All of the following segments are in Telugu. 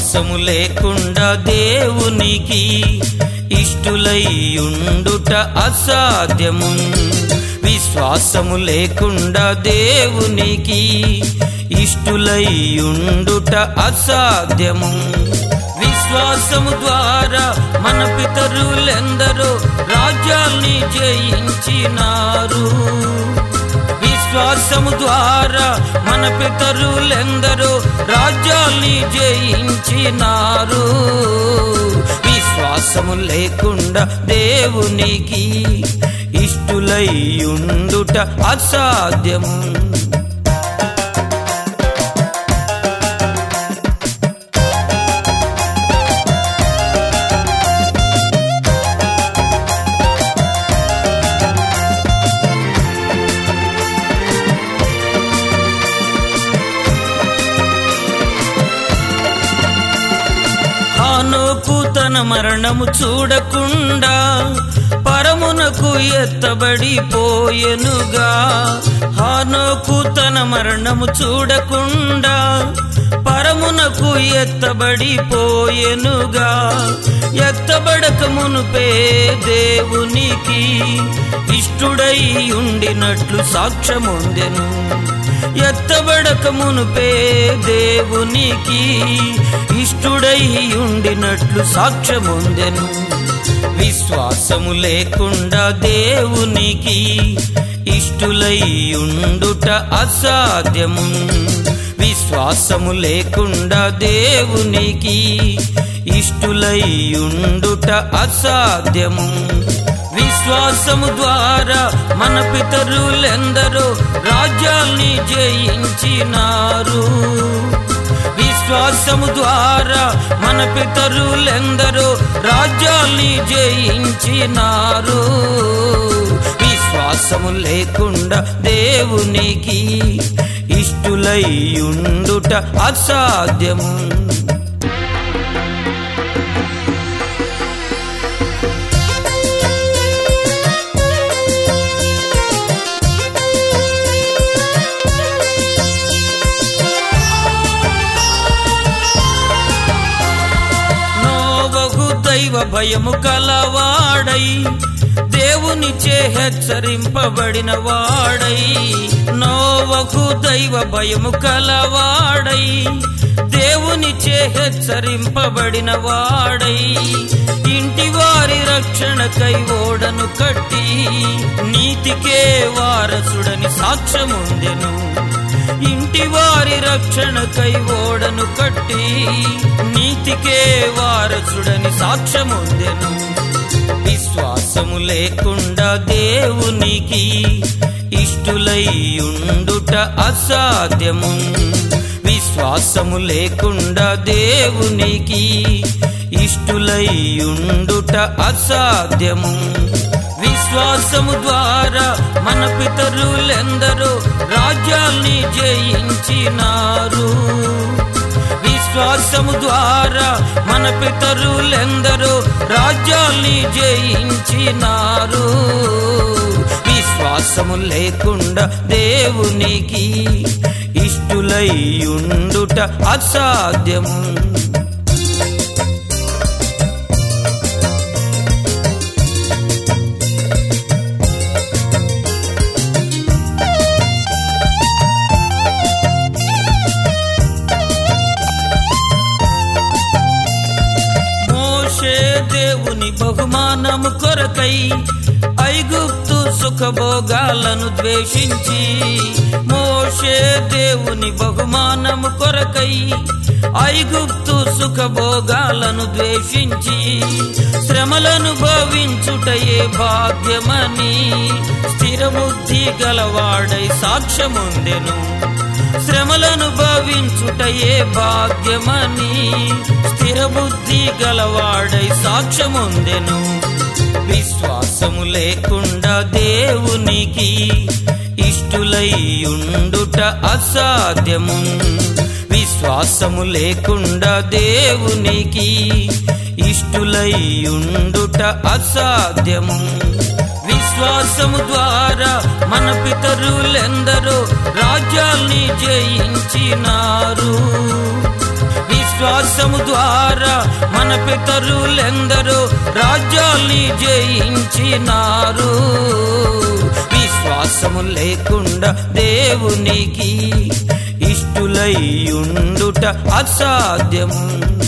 విశ్వాసము లేకుండా దేవునికి ఇష్టులై ఉండుట అసాధ్యము విశ్వాసము లేకుండా దేవునికి ఇష్టులై ఉండుట అసాధ్యము విశ్వాసము ద్వారా మన పితరులెందరో రాజ్యాల్ని జయించినారు విశ్వాసము ద్వారా మన పితరులెందరో రాజ్యాల్ని జయించినారు విశ్వాసము లేకుండా దేవునికి ఇష్టులై ఉండుట అసాధ్యము హానోకు తన మరణము చూడకుండా పరమునకు ఎత్తబడిపోయెనుగా హానోకు తన మరణము చూడకుండా పరమునకు ఎత్తబడిపోయెనుగా ఎత్తబడక మునుపే దేవునికి ఇష్టుడై ఉండినట్లు సాక్ష్యముందెను ఎత్తబడక మునుపే దేవునికి ఇష్టుడై ఉండినట్లు సాక్ష్యముందెను విశ్వాసము లేకుండా దేవునికి ఇష్టులై ఉండుట అసాధ్యము విశ్వాసము లేకుండా దేవునికి ఇష్టులై ఉండుట అసాధ్యము విశ్వాసము ద్వారా మన పితరులెందరో రాజ్యాల్ని జయించినారు విశ్వాసము ద్వారా మన పితరులెందరో రాజ్యాల్ని జయించినారు విశ్వాసము లేకుండా దేవునికి ఇష్టులై ఉండుట అసాధ్యము నోవగు దైవ భయము కలవాడై దేవునిచే హెచ్చరింపబడిన వాడై నోవగు దైవ భయము కలవాడై దేవునిచే హెచ్చరింపబడిన వాడై ఇంటి వారి రక్షణకై ఓడను కట్టి నీతికే వారసుడని సాక్ష్యముందెను ఇంటి వారి రక్షణకై ఓడను కట్టి నీతికే వారసుడని సాక్ష్యముందెను విశ్వాసము లేకుండా దేవునికి ఇష్టులై ఉండుట అసాధ్యము విశ్వాసము లేకుండా దేవునికి ఇష్టులై ఉండుట అసాధ్యము విశ్వాసము ద్వారా మన పితరులెందరో రాజ్యాల్ని జయించినారు విశ్వాసము ద్వారా మన పితరులెందరో రాజ్యాల్ని జయించినారు విశ్వాసము లేకుండా దేవునికి ఇష్టులై ఉండుట అసాధ్యము మోషే దేవుని బహుమానము కొరకై ఐగుప్తు సుఖభోగాలను ద్వేషించి మోషే దేవుని బహుమానము కొరకై ఐగుప్తు సుఖభోగాలను ద్వేషించి శ్రమలను భవించుటయే భాగ్యమని స్థిరబుద్ధి గలవాడై సాక్ష్యముందెను శ్రమలను భవించుటయే భాగ్యమని స్థిరబుద్ధి గలవాడై సాక్ష్యముందెను విశ్వాసము లేకుండా దేవునికి ఇష్టులై ఉండుట అసాధ్యము విశ్వాసము లేకుండా దేవునికి ఇష్టులై ఉండుట అసాధ్యము విశ్వాసము ద్వారా మన పితరులెందరో రాజ్యాల్ని జయించినారు విశ్వాస విశ్వాసము ద్వారా మన పితరులెందరో రాజ్యాల్ని జయించినారు విశ్వాసము లేకుండా దేవునికి ఇష్టులయ్యుండుట అసాధ్యము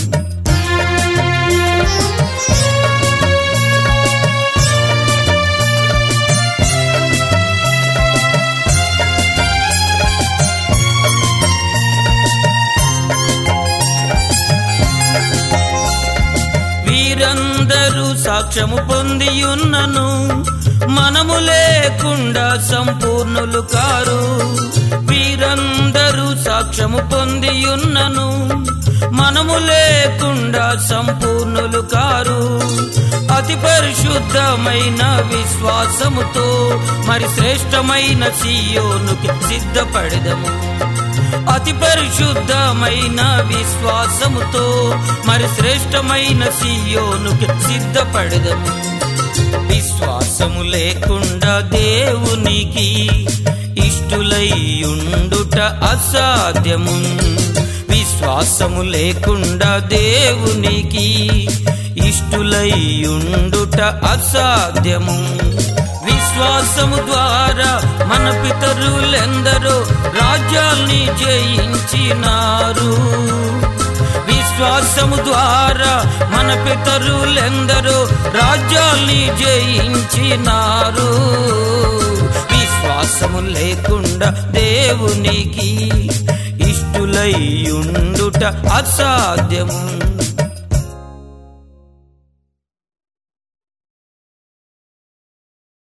వీరందరూ సాక్ష్యము పొందియున్నను మనము లేకుండా సంపూర్ణులు కారు వీరందరూ సాక్ష్యము పొందియున్నను మనము లేకుండా సంపూర్ణులు కారు అతి పరిశుద్ధమైన విశ్వాసముతో మరి శ్రేష్టమైన సియోనుకి సిద్ధపడదము అతి పరిశుద్ధమైన విశ్వాసముతో మరి శ్రేష్టమైన సియోనుకి సిద్ధపడదము విశ్వాసము లేకుండా దేవునికి ఇష్టులయ్యుండుట అసాధ్యము విశ్వాసము లేకుండా దేవునికి ఇష్టులయ్యుండుట అసాధ్యము విశ్వాసము ద్వారా మన పితరులెందరో రాజ్యాల్ని జయించినారు విశ్వాసము ద్వారా మన పితరులెందరో రాజ్యాల్ని జయించినారు విశ్వాసము లేకుండా దేవునికి ఇష్టులయ్యుండుట అసాధ్యము